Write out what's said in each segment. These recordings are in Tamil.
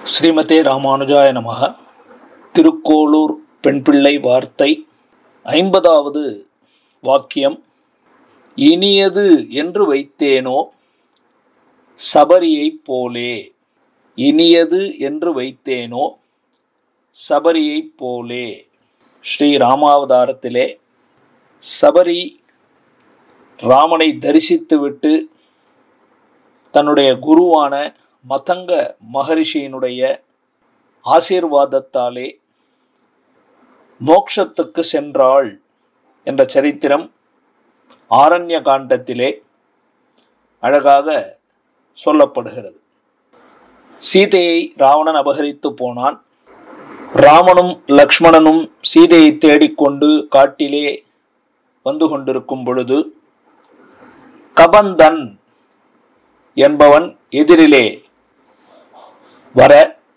ஸ்ரீமதே ராமானுஜாய நமக திருக்கோளூர் பெண்பிள்ளை வார்த்தை ஐம்பதாவது வாக்கியம் இனியது என்று வைத்தேனோ சபரியைப் போலே இனியது என்று வைத்தேனோ சபரியைப் போலே ஸ்ரீ ராமாவதாரத்திலே சபரி ராமனை தரிசித்துவிட்டு தன்னுடைய குருவான மதங்க மகரிஷியினுடைய ஆசீர்வாதத்தாலே மோக்ஷத்துக்கு சென்றாள் என்ற சரித்திரம் ஆரண்ய காண்டத்திலே அழகாக சொல்லப்படுகிறது சீதையை ராவணன் அபகரித்து போனான் ராமனும் லக்ஷ்மணனும் சீதையை தேடிக்கொண்டு காட்டிலே வந்து கொண்டிருக்கும் பொழுது கபந்தன் என்பவன் எதிரிலே வர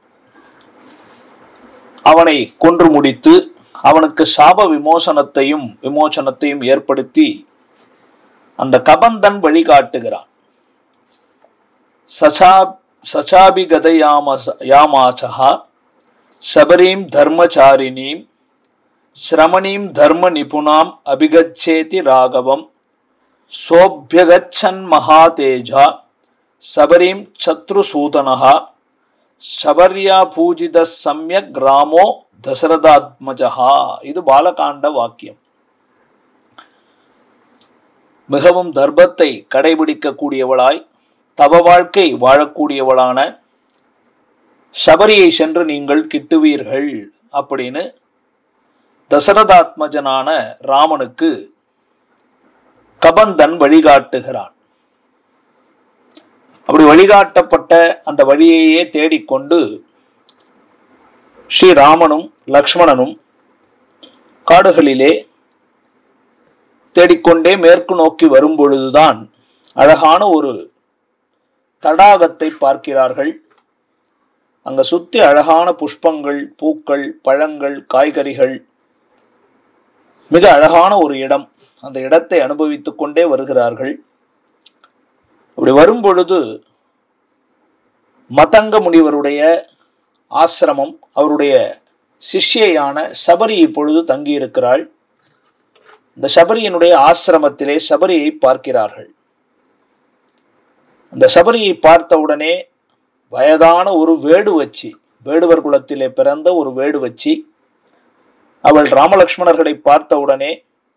அவனை கொன்று முடித்து அவனுக்கு சாப விமோசனத்தையும் விமோசனத்தையும் ஏற்படுத்தி அந்த கபந்தன் வழிகாட்டுகிறான் சசா சசாபிகதயாம யாமாசா சபரீம் தர்மச்சாரிணீம் சிரமணீம் தர்ம நிபுணாம் அபிகச்சேதி ராகவம் சோபியகச்சன் மகாதேஜா சபரீம் சத்ருசூதனஹா சபர்யா பூஜித சமயக் ராமோ தசரதாத்மஜா இது பாலகாண்ட வாக்கியம் மிகவும் தர்ப்பத்தை கடைபிடிக்கக்கூடியவளாய் தவ வாழ்க்கை வாழக்கூடியவளான சபரியை சென்று நீங்கள் கிட்டுவீர்கள் அப்படின்னு தசரதாத்மஜனான ராமனுக்கு கபந்தன் வழிகாட்டுகிறான் அப்படி வழிகாட்டப்பட்ட அந்த வழியையே தேடிக்கொண்டு ஸ்ரீராமனும் லக்ஷ்மணனும் காடுகளிலே தேடிக்கொண்டே மேற்கு நோக்கி வரும்பொழுதுதான் அழகான ஒரு தடாகத்தை பார்க்கிறார்கள் அங்க சுத்தி அழகான புஷ்பங்கள் பூக்கள் பழங்கள் காய்கறிகள் மிக அழகான ஒரு இடம் அந்த இடத்தை அனுபவித்துக் கொண்டே வருகிறார்கள் அப்படி வரும்பொழுது மதங்க முனிவருடைய ஆசிரமம் அவருடைய சிஷ்யையான சபரி இப்பொழுது தங்கியிருக்கிறாள் இந்த சபரியினுடைய ஆசிரமத்திலே சபரியை பார்க்கிறார்கள் அந்த சபரியை பார்த்தவுடனே வயதான ஒரு வேடு வச்சி வேடுவர் குலத்திலே பிறந்த ஒரு வேடு வச்சி அவள் ராமலக்ஷ்மணர்களை பார்த்தவுடனே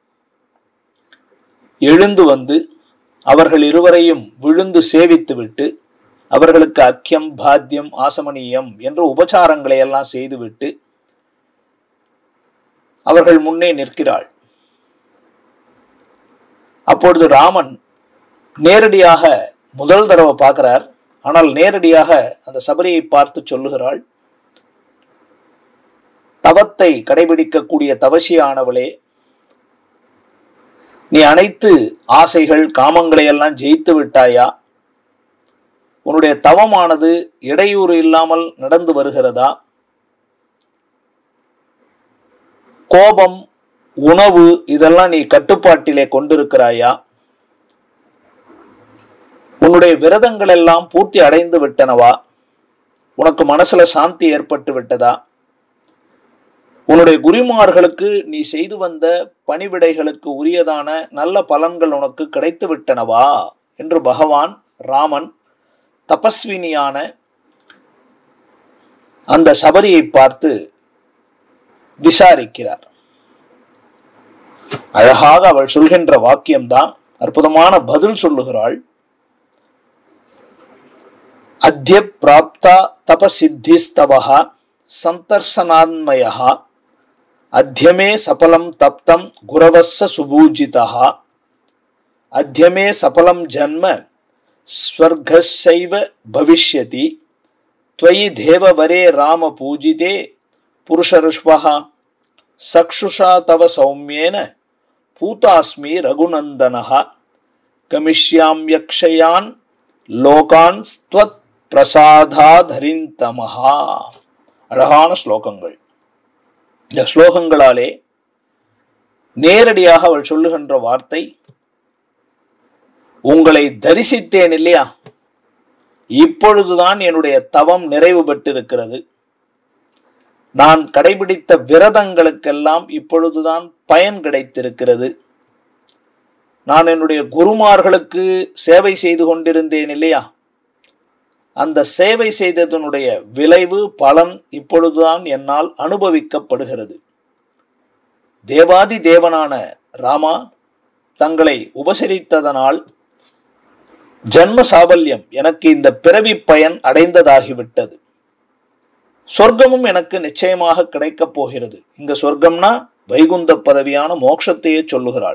எழுந்து வந்து அவர்கள் இருவரையும் விழுந்து சேவித்துவிட்டு அவர்களுக்கு அக்கியம் பாத்தியம் ஆசமனியம் என்ற உபச்சாரங்களை எல்லாம் செய்துவிட்டு அவர்கள் முன்னே நிற்கிறாள் அப்பொழுது ராமன் நேரடியாக முதல் தடவை பார்க்கிறார் ஆனால் நேரடியாக அந்த சபரியை பார்த்து சொல்லுகிறாள் தவத்தை கடைபிடிக்கக்கூடிய தவசியானவளே நீ அனைத்து ஆசைகள் காமங்களை எல்லாம் ஜெயித்து விட்டாயா உன்னுடைய தவமானது இடையூறு இல்லாமல் நடந்து வருகிறதா கோபம் உணவு இதெல்லாம் நீ கட்டுப்பாட்டிலே கொண்டிருக்கிறாயா உன்னுடைய விரதங்கள் எல்லாம் பூர்த்தி அடைந்து விட்டனவா உனக்கு மனசுல சாந்தி ஏற்பட்டு விட்டதா உன்னுடைய குருமார்களுக்கு நீ செய்து வந்த பணிவிடைகளுக்கு உரியதான நல்ல பலன்கள் உனக்கு கிடைத்து விட்டனவா என்று பகவான் ராமன் தபஸ்வினியான அந்த சபரியை பார்த்து விசாரிக்கிறார் அழகாக அவள் சொல்கின்ற வாக்கியம்தான் அற்புதமான பதில் சொல்லுகிறாள் அத்திய பிராப்தா தபசித்திஸ்தவா சந்தர்சனான்மயா அத்தியமே சபலம் தப்தம் குரவஸ்ஸ சுபூஜிதா அத்தியமே சபலம் ஜன்ம ஸ்வர்கசைவ பவிஷ்யதி त्वयि देववरे राम पूजिते पुरुषऋष्वः सक्षुषा तव सौम्येन पूतास्मि रघुनन्दनः गमिष्याम्यक्षयान् லோகான் ஸ்துவத் பிரசாதாதரிந்தமஹா அழகான ஸ்லோகங்கள் இந்த ஸ்லோகங்களாலே நேரடியாக அவள் சொல்லுகின்ற வார்த்தை உங்களை தரிசித்தேன் இல்லையா இப்பொழுதுதான் என்னுடைய தவம் நிறைவு பெற்றிருக்கிறது நான் கடைபிடித்த விரதங்களுக்கெல்லாம் இப்பொழுதுதான் பயன் கிடைத்திருக்கிறது நான் என்னுடைய குருமார்களுக்கு சேவை செய்து கொண்டிருந்தேன் இல்லையா அந்த சேவை செய்ததனுடைய விளைவு பலன் இப்பொழுதுதான் என்னால் அனுபவிக்கப்படுகிறது தேவாதி தேவனான ராமா தங்களை உபசரித்ததனால் ஜன்ம சாபல்யம் எனக்கு இந்த பிறவி பயன் அடைந்ததாகிவிட்டது சொர்க்கமும் எனக்கு நிச்சயமாக கிடைக்கப் போகிறது இங்க சொர்க்கம்னா வைகுந்த பதவியான மோட்சத்தையே சொல்லுகிறாள்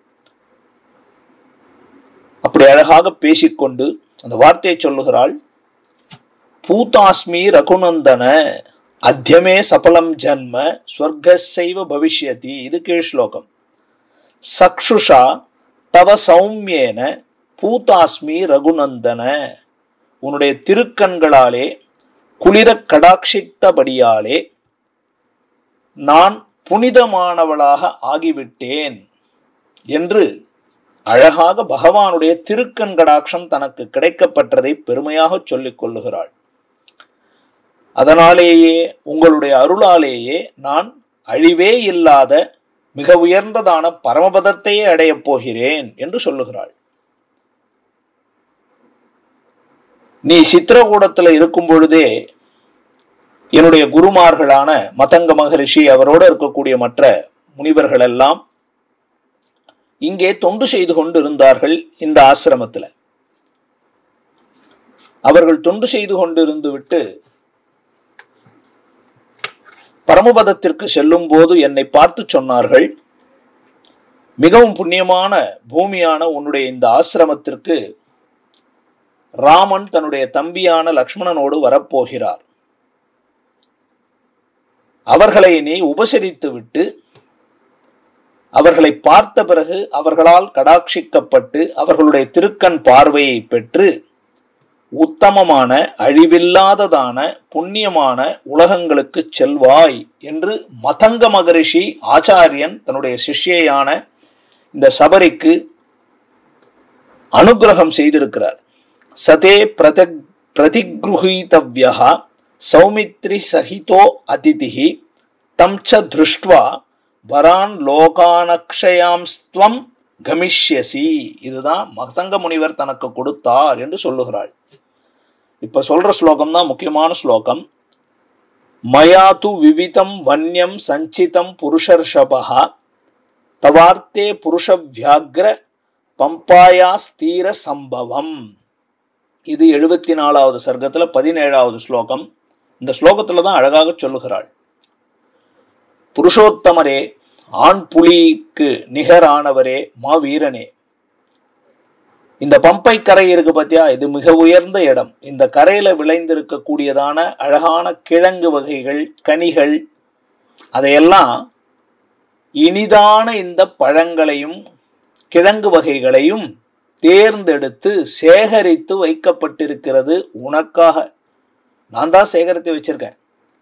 அப்படி அழகாக பேசிக்கொண்டு அந்த வார்த்தையை சொல்லுகிறாள் பூதாஸ்மி ரகுநந்தன அத்தியமே சபலம் ஜன்ம ஸ்வர்கசைவ பவிஷ்யதி இது கீழ் ஸ்லோகம் சக்ஷுஷா தவ சௌமியேன பூதாஸ்மி ரகுநந்தன உன்னுடைய திருக்கண்களாலே குளிர கடாட்சித்தபடியாலே நான் புனிதமானவளாக ஆகிவிட்டேன் என்று அழகாக பகவானுடைய திருக்கண் கடாட்சம் தனக்கு கிடைக்கப்பட்டதை பெருமையாக சொல்லிக் கொள்ளுகிறாள் அதனாலேயே உங்களுடைய அருளாலேயே நான் அழிவே இல்லாத மிக உயர்ந்ததான பரமபதத்தையே அடையப் போகிறேன் என்று சொல்லுகிறாள் நீ சித்திரகூடத்துல இருக்கும் பொழுதே என்னுடைய குருமார்களான மதங்க மகரிஷி அவரோடு இருக்கக்கூடிய மற்ற முனிவர்கள் எல்லாம் இங்கே தொண்டு செய்து கொண்டு இருந்தார்கள் இந்த ஆசிரமத்தில் அவர்கள் தொண்டு செய்து கொண்டிருந்து விட்டு பரமபதத்திற்கு செல்லும் போது என்னை பார்த்து சொன்னார்கள் மிகவும் புண்ணியமான பூமியான உன்னுடைய இந்த ஆசிரமத்திற்கு ராமன் தன்னுடைய தம்பியான லக்ஷ்மணனோடு வரப்போகிறார் அவர்களை நீ உபசரித்து விட்டு அவர்களை பார்த்த பிறகு அவர்களால் கடாட்சிக்கப்பட்டு அவர்களுடைய திருக்கண் பார்வையை பெற்று உத்தமமான அழிவில்லாததான புண்ணியமான உலகங்களுக்கு செல்வாய் என்று மதங்க மகரிஷி ஆச்சாரியன் தன்னுடைய சிஷ்யையான இந்த சபரிக்கு அனுகிரகம் செய்திருக்கிறார் சதே பிரத பிரதிகிருஹீதவ்யா சௌமித்ரி சகிதோ அதிதிஹி தம் ச திருஷ்டுவா வரான் லோகானக்ஷயாம்ஸ்துவம் கமிஷ்யசி இதுதான் மதங்க முனிவர் தனக்கு கொடுத்தார் என்று சொல்லுகிறாள் இப்ப சொல்ற ஸ்லோகம் தான் முக்கியமான ஸ்லோகம் மயாது விவிதம் வன்யம் சஞ்சிதம் புருஷர்ஷபா தவார்த்தே புருஷ வியாக்ர பம்பாயா ஸ்தீர சம்பவம் இது எழுபத்தி நாலாவது சர்க்கத்துல பதினேழாவது ஸ்லோகம் இந்த ஸ்லோகத்துல தான் அழகாக சொல்லுகிறாள் புருஷோத்தமரே ஆண் புலிக்கு நிகரானவரே மாவீரனே இந்த பம்பை கரை இருக்கு பார்த்தியா இது மிக உயர்ந்த இடம் இந்த கரையில விளைந்திருக்கக்கூடியதான அழகான கிழங்கு வகைகள் கனிகள் அதையெல்லாம் இனிதான இந்த பழங்களையும் கிழங்கு வகைகளையும் தேர்ந்தெடுத்து சேகரித்து வைக்கப்பட்டிருக்கிறது உனக்காக நான் தான் சேகரித்து வச்சிருக்கேன்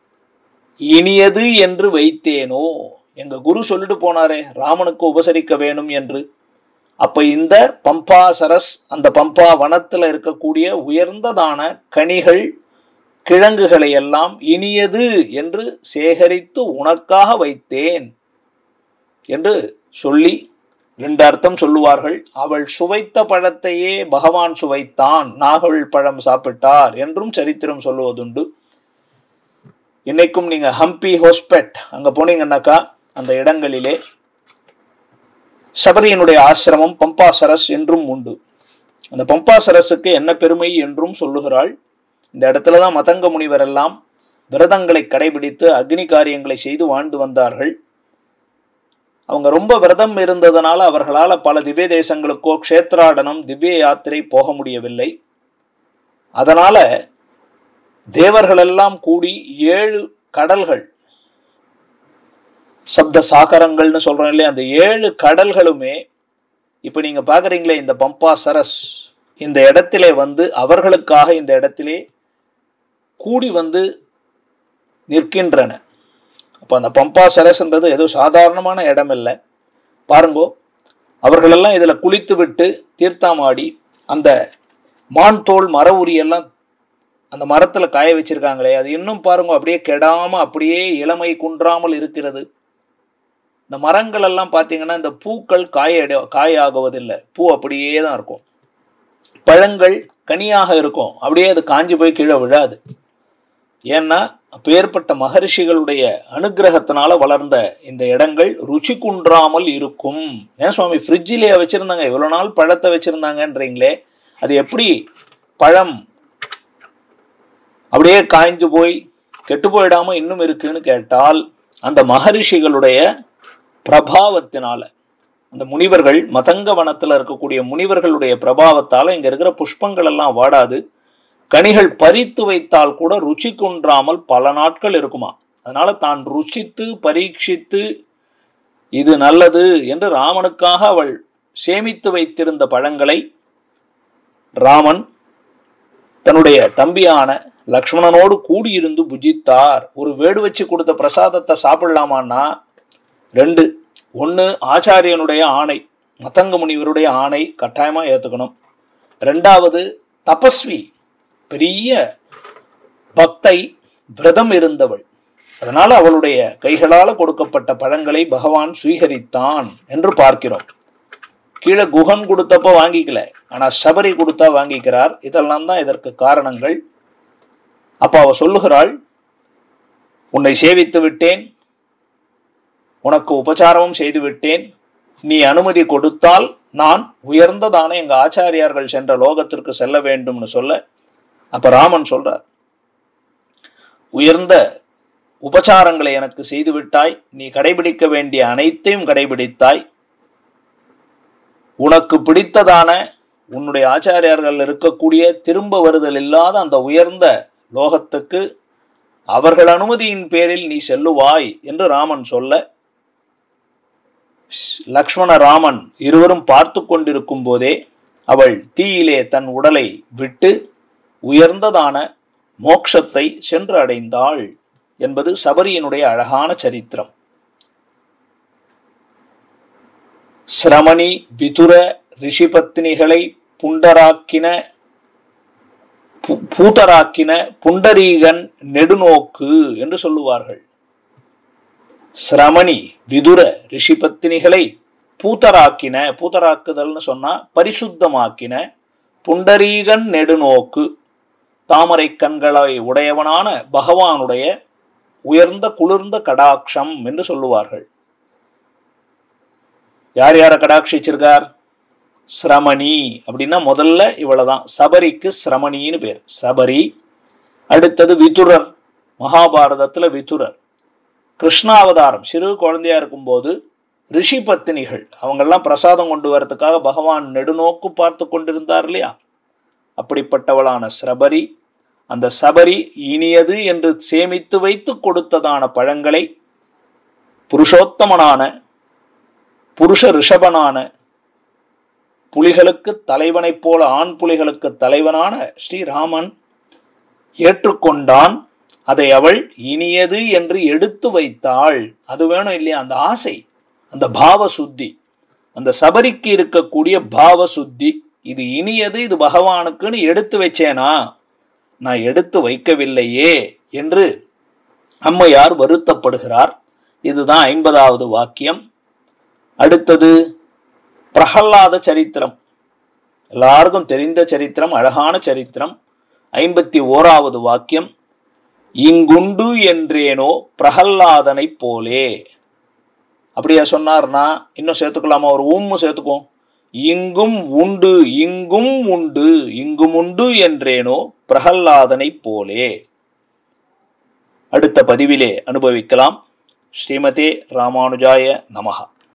இனியது என்று வைத்தேனோ எங்க குரு சொல்லிட்டு போனாரே ராமனுக்கு உபசரிக்க வேணும் என்று அப்ப இந்த பம்பா சரஸ் அந்த பம்பா வனத்துல இருக்கக்கூடிய உயர்ந்ததான கனிகள் கிழங்குகளை எல்லாம் இனியது என்று சேகரித்து உனக்காக வைத்தேன் என்று சொல்லி ரெண்டு அர்த்தம் சொல்லுவார்கள் அவள் சுவைத்த பழத்தையே பகவான் சுவைத்தான் நாகல் பழம் சாப்பிட்டார் என்றும் சரித்திரம் சொல்லுவதுண்டு இன்னைக்கும் நீங்க ஹம்பி ஹோஸ்பெட் அங்க போனீங்கன்னாக்கா அந்த இடங்களிலே சபரியினுடைய ஆசிரமம் பம்பா சரஸ் என்றும் உண்டு அந்த பம்பா சரஸுக்கு என்ன பெருமை என்றும் சொல்லுகிறாள் இந்த இடத்துல தான் மதங்க முனிவர் எல்லாம் விரதங்களை கடைபிடித்து அக்னி காரியங்களை செய்து வாழ்ந்து வந்தார்கள் அவங்க ரொம்ப விரதம் இருந்ததுனால அவர்களால் பல திவ்ய தேசங்களுக்கோ க்ஷேத்ராடனம் திவ்ய யாத்திரை போக முடியவில்லை அதனால தேவர்கள் எல்லாம் கூடி ஏழு கடல்கள் சப்த சாகரங்கள்னு சொல்றோம் இல்லையா அந்த ஏழு கடல்களுமே இப்ப நீங்க பாக்குறீங்களே இந்த பம்பா சரஸ் இந்த இடத்திலே வந்து அவர்களுக்காக இந்த இடத்திலே கூடி வந்து நிற்கின்றன அப்போ அந்த பம்பா சரஸ்ன்றது ஏதோ சாதாரணமான இடம் இல்லை பாருங்கோ அவர்களெல்லாம் இதில் குளித்து விட்டு தீர்த்தாமாடி அந்த மான் தோல் மர உரியெல்லாம் அந்த மரத்துல காய வச்சிருக்காங்களே அது இன்னும் பாருங்க அப்படியே கெடாம அப்படியே இளமை குன்றாமல் இருக்கிறது இந்த மரங்கள் எல்லாம் பார்த்தீங்கன்னா இந்த பூக்கள் காய காயாகுவதில்லை பூ அப்படியே தான் இருக்கும் பழங்கள் கனியாக இருக்கும் அப்படியே அது காஞ்சி போய் கீழே விழாது ஏன்னா அப்பேற்பட்ட மகரிஷிகளுடைய அனுகிரகத்தினால வளர்ந்த இந்த இடங்கள் ருச்சி குன்றாமல் இருக்கும் ஏன் சுவாமி ஃப்ரிட்ஜிலேயே வச்சிருந்தாங்க இவ்வளோ நாள் பழத்தை வச்சிருந்தாங்கன்றீங்களே அது எப்படி பழம் அப்படியே காய்ஞ்சு போய் கெட்டு போயிடாம இன்னும் இருக்குன்னு கேட்டால் அந்த மகரிஷிகளுடைய பிரபாவத்தினால அந்த முனிவர்கள் மதங்க வனத்துல இருக்கக்கூடிய முனிவர்களுடைய பிரபாவத்தால இங்க இருக்கிற புஷ்பங்கள் எல்லாம் வாடாது கனிகள் பறித்து வைத்தால் கூட ருச்சி குன்றாமல் பல நாட்கள் இருக்குமா அதனால தான் ருச்சித்து பரீட்சித்து இது நல்லது என்று ராமனுக்காக அவள் சேமித்து வைத்திருந்த பழங்களை ராமன் தன்னுடைய தம்பியான லக்ஷ்மணனோடு கூடியிருந்து புஜித்தார் ஒரு வேடு வச்சு கொடுத்த பிரசாதத்தை சாப்பிடலாமான்னா ரெண்டு ஒன்று ஆச்சாரியனுடைய ஆணை மத்தங்க முனிவருடைய ஆணை கட்டாயமாக ஏற்றுக்கணும் ரெண்டாவது தபஸ்வி பெரிய பக்தை விரதம் இருந்தவள் அதனால அவளுடைய கைகளால் கொடுக்கப்பட்ட பழங்களை பகவான் சுவீகரித்தான் என்று பார்க்கிறோம் கீழே குகன் கொடுத்தப்ப வாங்கிக்கல ஆனா சபரி கொடுத்தா வாங்கிக்கிறார் இதெல்லாம் தான் இதற்கு காரணங்கள் அப்ப அவ சொல்லுகிறாள் உன்னை சேவித்து விட்டேன் உனக்கு உபச்சாரமும் செய்து விட்டேன் நீ அனுமதி கொடுத்தால் நான் உயர்ந்ததான எங்க ஆச்சாரியார்கள் சென்ற லோகத்திற்கு செல்ல வேண்டும்னு சொல்ல அப்ப ராமன் சொல்றார் உயர்ந்த உபச்சாரங்களை எனக்கு செய்து விட்டாய் நீ கடைபிடிக்க வேண்டிய அனைத்தையும் கடைபிடித்தாய் உனக்கு பிடித்ததான உன்னுடைய ஆச்சாரியார்கள் இருக்கக்கூடிய திரும்ப வருதல் இல்லாத அந்த உயர்ந்த லோகத்துக்கு அவர்கள் அனுமதியின் பேரில் நீ செல்லுவாய் என்று ராமன் சொல்ல லக்ஷ்மண ராமன் இருவரும் பார்த்து கொண்டிருக்கும் போதே அவள் தீயிலே தன் உடலை விட்டு உயர்ந்ததான மோட்சத்தை சென்று அடைந்தாள் என்பது சபரியினுடைய அழகான சரித்திரம் சிரமணி விதுர ரிஷிபத்னிகளை புண்டராக்கின பூதராக்கின புண்டரீகன் நெடுநோக்கு என்று சொல்லுவார்கள் சிரமணி விதுர ரிஷிபத்தினிகளை பூத்தராக்கின பூத்தராக்குதல்னு சொன்னா பரிசுத்தமாக்கின புண்டரீகன் நெடுநோக்கு தாமரை கண்களை உடையவனான பகவானுடைய உயர்ந்த குளிர்ந்த கடாட்சம் என்று சொல்லுவார்கள் யார் யாரை கடாட்சிச்சிருக்கார் சிரமணி அப்படின்னா முதல்ல இவ்வளவுதான் சபரிக்கு சிரமணின்னு பேர் சபரி அடுத்தது விதுரர் மகாபாரதத்துல விதுரர் கிருஷ்ணாவதாரம் சிறு குழந்தையா இருக்கும்போது ரிஷி பத்தினிகள் அவங்கெல்லாம் பிரசாதம் கொண்டு வரதுக்காக பகவான் நெடுநோக்கு பார்த்து கொண்டிருந்தார் இல்லையா அப்படிப்பட்டவளான சபரி அந்த சபரி இனியது என்று சேமித்து வைத்து கொடுத்ததான பழங்களை புருஷோத்தமனான புருஷ ரிஷபனான புலிகளுக்கு தலைவனைப் போல ஆண் புலிகளுக்கு தலைவனான ஸ்ரீராமன் ஏற்றுக்கொண்டான் அதை அவள் இனியது என்று எடுத்து வைத்தாள் அது வேணும் இல்லையா அந்த ஆசை அந்த பாவ சுத்தி அந்த சபரிக்கு இருக்கக்கூடிய பாவ சுத்தி இது இனியது இது பகவானுக்குன்னு எடுத்து வச்சேனா நான் எடுத்து வைக்கவில்லையே என்று அம்மையார் வருத்தப்படுகிறார் இதுதான் ஐம்பதாவது வாக்கியம் அடுத்தது பிரகல்லாத சரித்திரம் எல்லாருக்கும் தெரிந்த சரித்திரம் அழகான சரித்திரம் ஐம்பத்தி ஓராவது வாக்கியம் இங்குண்டு என்றேனோ பிரகல்லாதனை போலே அப்படியா சொன்னார்னா இன்னும் சேர்த்துக்கலாமா ஒரு உம்மு சேர்த்துக்குவோம் இங்கும் உண்டு இங்கும் உண்டு இங்கும் உண்டு என்றேனோ பிரகல்லாதனை போலே அடுத்த பதிவிலே அனுபவிக்கலாம் ஸ்ரீமதே ராமானுஜாய நமகா